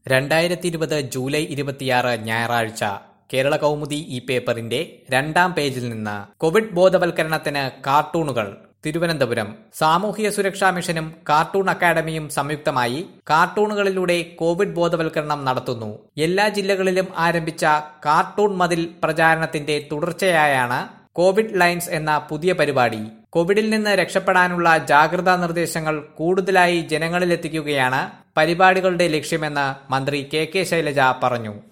രണ്ടായിരത്തി ഇരുപത് ജൂലൈ ഇരുപത്തിയാറ് ഞായറാഴ്ച കേരള കൗമുദി ഈ പേപ്പറിന്റെ രണ്ടാം പേജിൽ നിന്ന് കോവിഡ് ബോധവൽക്കരണത്തിന് കാർട്ടൂണുകൾ തിരുവനന്തപുരം സാമൂഹിക സുരക്ഷാ മിഷനും കാർട്ടൂൺ അക്കാദമിയും സംയുക്തമായി കാർട്ടൂണുകളിലൂടെ കോവിഡ് ബോധവൽക്കരണം നടത്തുന്നു എല്ലാ ജില്ലകളിലും ആരംഭിച്ച കാർട്ടൂൺ മതിൽ പ്രചാരണത്തിന്റെ തുടർച്ചയായാണ് കോവിഡ് ലൈൻസ് എന്ന പുതിയ പരിപാടി കോവിഡിൽ നിന്ന് രക്ഷപ്പെടാനുള്ള ജാഗ്രതാ നിർദ്ദേശങ്ങൾ കൂടുതലായി ജനങ്ങളിലെത്തിക്കുകയാണ് പരിപാടികളുടെ ലക്ഷ്യമെന്ന് മന്ത്രി കെ കെ ശൈലജ പറഞ്ഞു